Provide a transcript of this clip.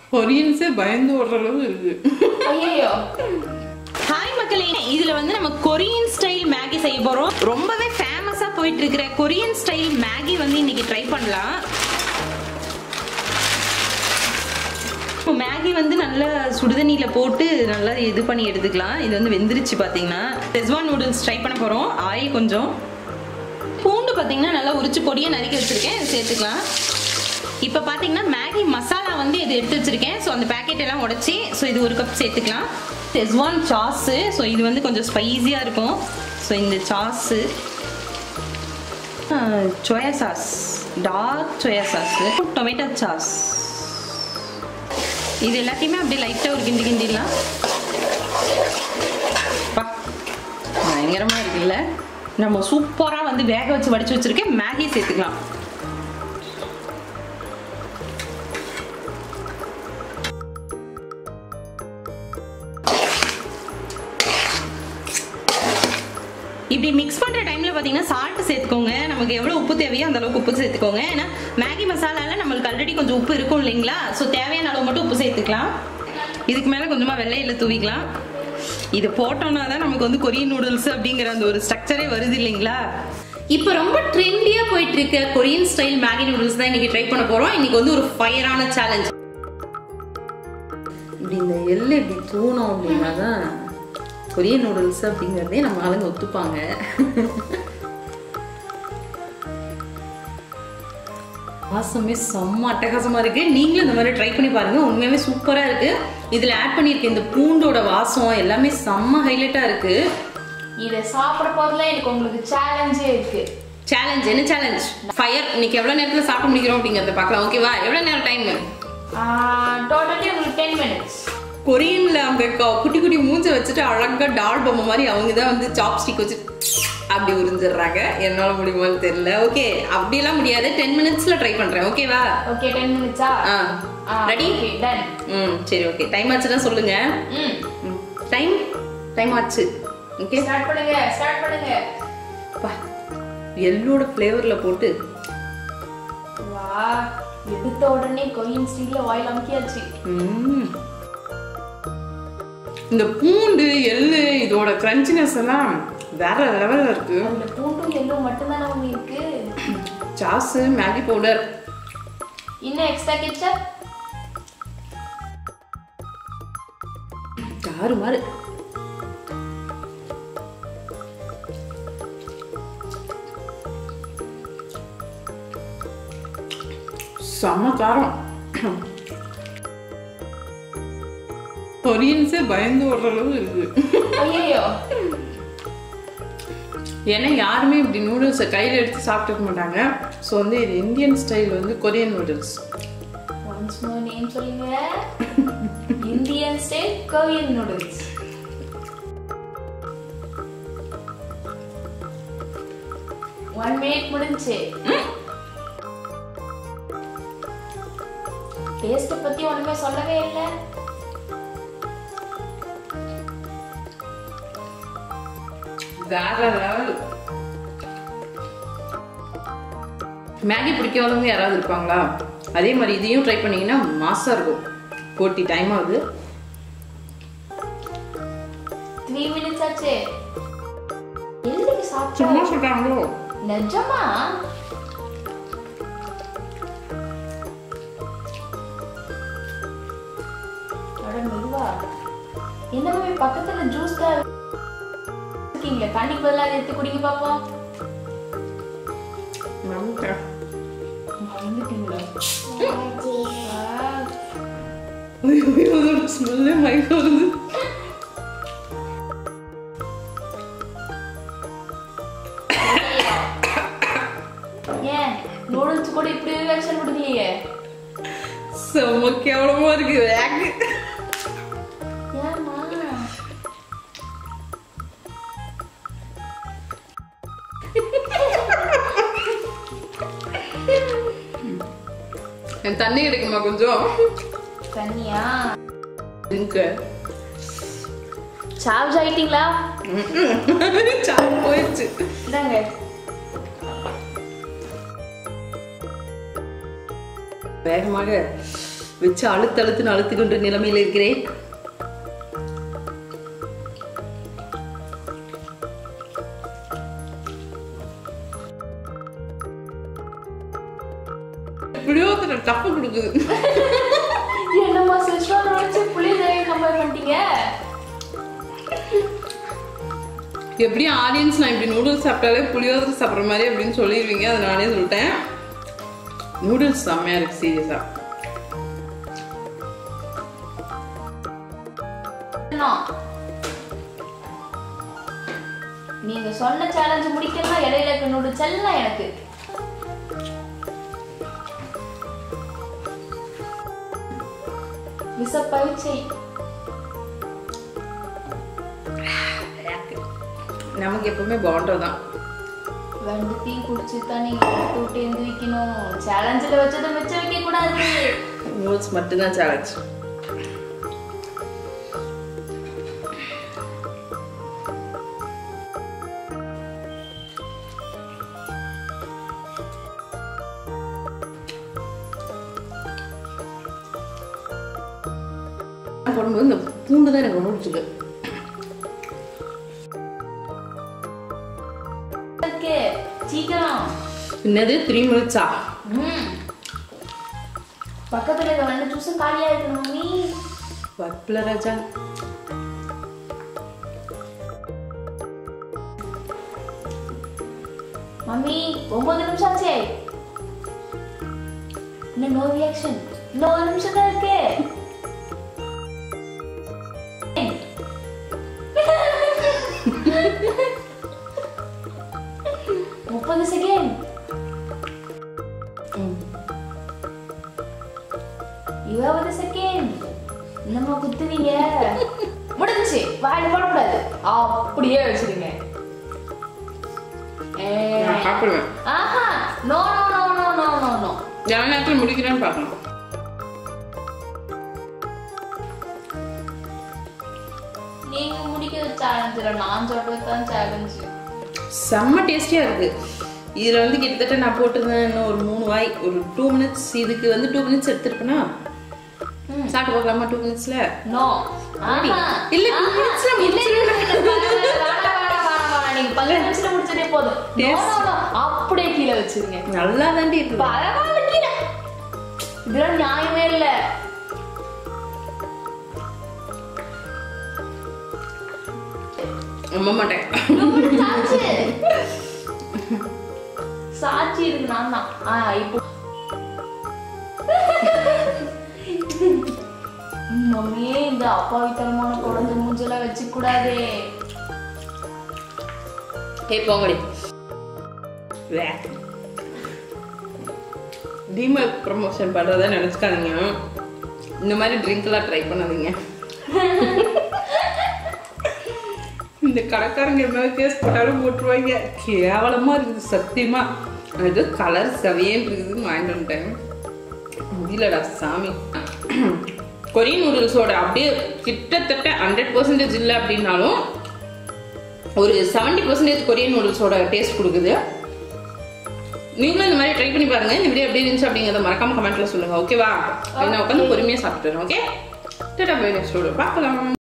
கொரியன்ஸே பயந்து ஓடுற அளவு இருக்கு ஐயோ ஹாய் மக்களே இதுல வந்து நம்ம கொரியன் ஸ்டைல் மேகி செய்ய போறோம் ரொம்பவே ஃபேமஸா போயிட்டு இருக்கிற கொரியன் ஸ்டைல் மேகி வந்து இன்னைக்கு ட்ரை பண்ணலாம் மேகி வந்து நல்லா சுடுதண்ணியில போட்டு நல்லா இது பண்ணி எடுத்துக்கலாம் இது வந்து வெந்துருச்சு பாத்தீங்கன்னா செஸ்வான் நூடுல்ஸ் ட்ரை பண்ண போறோம் ஆயில் கொஞ்சம் பூண்டு பாத்தீங்கன்னா நல்லா உரிச்சு பொடியை நறுக்கி வச்சிருக்கேன் இதை சேர்த்துக்கலாம் இப்போ பார்த்தீங்கன்னா மேகி மசாலா வந்து இது எடுத்து வச்சிருக்கேன் ஸோ அந்த பேக்கெட் எல்லாம் உடச்சி ஸோ இது ஒரு கப் சேர்த்துக்கலாம் செஸ்வான் சாஸு ஸோ இது வந்து கொஞ்சம் ஸ்பைஸியாக இருக்கும் ஸோ இந்த sauce soya sauce dark soya sauce tomato sauce இது எல்லாத்தையுமே அப்படியே லைட்டாக ஒரு கிண்டி கிண்டிடலாம் பா பயங்கரமாக இருக்குல்ல நம்ம சூப்பராக வந்து வேக வச்சு வடிச்சு வச்சிருக்கேன் மேகி சேர்த்துக்கலாம் இப்படி மிக்ஸ் பண்ற டைம்ல பாத்தீங்கன்னா சால்ட் சேர்த்துக்கோங்க நமக்கு எவ்வளவு உப்பு தேவையோ அந்த அளவுக்கு உப்பு சேர்த்துக்கோங்க ஏன்னா மேகி மசாலால நம்மளுக்கு ஆல்ரெடி கொஞ்சம் உப்பு இருக்கும் இல்லைங்களா ஸோ தேவையான அளவு மட்டும் உப்பு சேர்த்துக்கலாம் இதுக்கு மேல கொஞ்சமா வெள்ளையில தூவிக்கலாம் இது போட்டோம்னா தான் நமக்கு வந்து கொரியன் நூடுல்ஸ் அப்படிங்கிற அந்த ஒரு ஸ்ட்ரக்சரே வருது இல்லைங்களா இப்போ ரொம்ப ட்ரெண்டியா போயிட்டு இருக்க கொரியன் ஸ்டைல் மேகி நூடுல்ஸ் தான் இன்னைக்கு ட்ரை பண்ண போறோம் இன்னைக்கு வந்து ஒரு ஃபயரான சேலஞ்ச் இப்படி இந்த எள்ளு இப்படி தூணோம் அப்படின்னா தான் கொரியன் நூடுல்ஸ் அப்படிங்கிறதே நம்ம ஆளுங்க ஒத்துப்பாங்க வாசமே செம்ம அட்டகாசமா இருக்கு நீங்களும் இந்த மாதிரி ட்ரை பண்ணி பாருங்க உண்மையாவே சூப்பரா இருக்கு இதுல ஆட் பண்ணியிருக்க இந்த பூண்டோட வாசம் எல்லாமே செம்ம ஹைலைட்டா இருக்கு இதை சாப்பிட போதுல எனக்கு உங்களுக்கு சேலஞ்சே இருக்கு சேலஞ்ச் என்ன சேலஞ்ச் ஃபயர் இன்னைக்கு எவ்வளவு நேரத்துல சாப்பிட முடிக்கிறோம் அப்படிங்கறத பார்க்கலாம் ஓகேவா எவ்வளவு நேரம் டைம் டோட்டலி உங்களுக்கு டென் மினிட்ஸ் கொரியன்ல அவங்க க- குட்டி குட்டி மூஞ்ச வச்சுட்டு அழகா டால் பொம்மை மாதிரி அவங்க தான் வந்து சாப்ஸ்டிக் வச்சு அப்படி உறிஞ்சிடுறாங்க என்னால முடியுமான்னு தெரியல ஓகே அப்படியெல்லாம் முடியாது டென் மினிட்ஸ்ல ட்ரை பண்றேன் ஓகேவா ஓகே டென் மினிட்ஸா ஆ ரெடி ஓகே டன் ம் சரி ஓகே டைம் ஆச்சுன்னா சொல்லுங்க ம் டைம் டைம் ஆச்சு ஓகே ஸ்டார்ட் பண்ணுங்க ஸ்டார்ட் பண்ணுங்க பா எள்ளோட ஃப்ளேவர்ல போட்டு வா எடுத்த உடனே கொரியன் ஸ்டீல்ல வாயில் அமுக்கியாச்சு ம். இந்த பூண்டு எள்ளு இதோட கிரன்ச்சினஸ் எல்லாம் வேற லெவல்ல இருக்கு அதுல பூண்டும் எள்ளும் மட்டும்தானே ஒண்ணு இருக்கு சாஸு மேகி பவுடர் இன்னும் எக்ஸ்ட்ரா கெச்சப் தாறு மாறு செம்ம காரம் கொரியன்ஸே பயந்து ஓடுற அளவு இருக்கு ஐயோ ஏன்னா யாருமே இப்படி நூடுல்ஸை கையில் எடுத்து சாப்பிட்டுக்க மாட்டாங்க ஸோ வந்து இது இந்தியன் ஸ்டைல் வந்து Korean noodles once more name சொல்லுங்க Indian style Korean noodles one minute முடிஞ்சு டேஸ்ட் பத்தி ஒண்ணுமே சொல்லவே இல்லை வேற லெவல் மேகி பிடிக்காதவங்க யாராவது இருப்பாங்களா அதே மாதிரி இதையும் ட்ரை பண்ணீங்கன்னா மாசா இருக்கும் போட்டி டைம் ஆகுது த்ரீ மினிட்ஸ் ஆச்சு எதுக்கு சாப்பிட்டா சும்மா சொல்றாங்களோ நிஜமா அட மெதுவா என்ன மம்மி பக்கத்துல ஜூஸ் தான் இருக்கீங்களே தண்ணிக்கு பதிலாக எடுத்து குடிங்க பாப்போம் மறந்துட்டேன். மறந்துட்டீங்களா ஐயோ, ஐயோ, அதோட ஸ்மெல்லே மயக்கம் வருது ஏன் நூடுல்ஸ் கூட இப்படி ரியாக்ஷன் கொடுக்கலையே செம்ம கேவலமா இருக்கு வேக்கு ஏம்மா என் தண்ணி கிடைக்குமா கொஞ்சம் தண்ணியா இருக்கு சார்ஜ் ஆயிட்டீங்களா சாவு போயிடுச்சு இந்தாங்க வேகமாக வச்சு அழுத்து அழுத்துன்னு அழுத்துக்கின்ற நிலைமையில இருக்கிறேன் புளியோதரை டப்பு கொடுக்குது என்னம்மா சிஸ்டம் வச்சு புளியோதரை கம்பேர் பண்ணிட்டீங்க எப்படியும் ஆடியன்ஸ் நான் இப்படி நூடுல்ஸ் சாப்பிட்டாலே புளியோதரை சாப்பிட்ற மாதிரி அப்படின்னு சொல்லிடுவீங்க அதை நானே சொல்லிட்டேன் நூடுல்ஸ் செம்மையா இருக்கு சீரியஸா என்ன? நீங்க சொன்ன சேலஞ்ச் முடிக்கலாம் இடையில இருக்க நூடுல்ஸ் எல்லாம் எனக்கு விசப்பயிற்சி நமக்கு எப்பவுமே பாண்டோ தான் ரெண்டு டீ குடிச்சு தான் நீங்க விட்டு விட்டு எந்திரிக்கணும் சேலஞ்சில் வச்சதை மிச்சம் வைக்க கூடாது நூடுல்ஸ் மட்டும்தான் சேலஞ்ச் போடும்போது இந்த பூண்டு தான் எனக்கு ரொம்ப பிடிச்சிருக்கு இருக்கு சீக்கிரம் என்னது த்ரீ மினிட்ஸா ம். பக்கத்துல இருக்க ரெண்டு ஜூஸும் காலியா இருக்கு மம்மி வப்பில ராஜா மம்மி ஒன்பது நிமிஷம் ஆச்சே இன்னும் நோ ரியாக்ஷன் இன்னும் ஒரு நிமிஷம் தான் இருக்கு முப்பது செகண்ட் இருபது செகண்ட் என்னம்மா குத்துவீங்க முடிஞ்சுச்சு வாயில போடக்கூடாது அப்படியே வச்சிருங்க ஏய். நான் சாப்பிடுவேன் ஆஹா no no no no no no no எவ்வளோ நேரத்தில் முடிக்கிறேன்னு பார்க்கணும் நீங்க முடிக்கிற சேலஞ்சில் நான் சொல்றது தான் சேலஞ்ச் செம்ம டேஸ்டியாக இருக்கு இதில் வந்து கிட்டத்தட்ட நான் போட்டிருந்தேன் இன்னும் ஒரு மூணு வாய் ஒரு டூ மினிட்ஸ் இதுக்கு வந்து டூ மினிட்ஸ் எடுத்துருப்பேனா சாப்பிட்டு பார்க்கலாமா டூ மினிட்ஸில் நோ ஆஹா இல்ல, two ஆஹா. minutes-ல இல்ல, இல்ல, இல்ல, இல்ல, வேணாம், வேணாம், வேணாம், வேணாம், வேணாம். நீங்க பதினஞ்சு நிமிஷத்துல முடிச்சதே போதும் No, Taste. no, no. அப்படியே கீழே வச்சிருங்க நல்லா தாண்டி இருக்கு பரவாயில்ல கீழே இதெல்லாம் நியாயமே இல்ல நம்ப மாட்டேன் சாட்சி சாட்சி இருக்கு நான் தான் ஆ இப்போ மம்மியே இந்த அப்பாவித்தனமான குழந்தை மூஞ்செல்லாம் வச்சு கூடாதே ஏய் போங்கடி வே டிமார்க் ப்ரமோஷன் பண்ணுறதா நினச்சிக்காதீங்க இந்த மாதிரி ட்ரிங்க்லாம் ட்ரை பண்ணாதீங்க இந்த கடைக்காரங்க என்ன கேஸ் போட்டாலும் போட்டுருவாங்க கேவலமாக இருக்குது சத்தியமா அது கலர் சவையேன்னு இருக்குதுன்னு வாங்கிட்டு வந்துட்டேன் முடியலடா சாமி கொரியன் நூடுல்ஸோட அப்படியே கிட்டத்தட்ட ஹண்ட்ரட் பர்சன்டேஜ் இல்லை அப்படின்னாலும் ஒரு செவன்டி பர்சன்டேஜ் கொரியன் நூடுல்ஸோட டேஸ்ட் கொடுக்குது நீங்களும் இந்த மாதிரி ட்ரை பண்ணி பாருங்க இந்த வீடியோ எப்படி இருந்துச்சு அப்படிங்கிறத மறக்காம கமெண்ட்ல சொல்லுங்க ஓகேவா நான் உட்காந்து பொறுமையா சாப்பிட்டுறேன் ஓகே டாடா பை நெக்ஸ்ட் பார்க்கலாம்